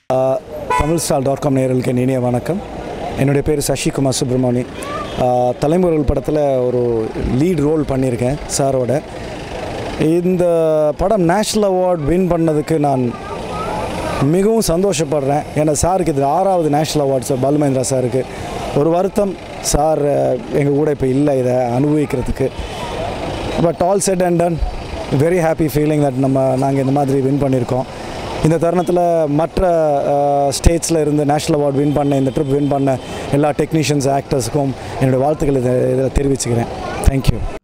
Tamil stall dot com நேயர்களுக்கு என் இனிய வணக்கம் என்னுடைய பேர் சசிகுமார் சுப்ரமணி ஆஹ், தலைமுறைகள் படத்தில் ஒரு லீட் ரோல் பண்ணியிருக்கேன் சாரோட இந்த படம் நேஷ்னல் அவார்ட் வின் பண்ணதுக்கு நான் மிகவும் சந்தோஷப்படுறேன் ஏன்னா சாருக்கு இது ஆறாவது நேஷ்னல் அவார்ட் சார் பாலுமேந்திரா சாருக்கு ஒரு வருத்தம் சார் எங்கள் கூட இப்போ இல்லை இதை அனுபவிக்கிறதுக்கு but all set and done very happy feeling that நம்ம நாங்கள் இந்த மாதிரி வின் பண்ணியிருக்கோம் இந்த தருணத்தில் மற்ற ஸ்டேட்ஸில் இருந்து நேஷ்னல் அவார்ட் வின் பண்ண இந்த ட்ரிப் வின் பண்ண எல்லா டெக்னீஷியன்ஸ் ஆக்டர்ஸுக்கும் என்னுடைய வாழ்த்துக்களை இதில் தெரிவிச்சுக்கிறேன் தேங்க்யூ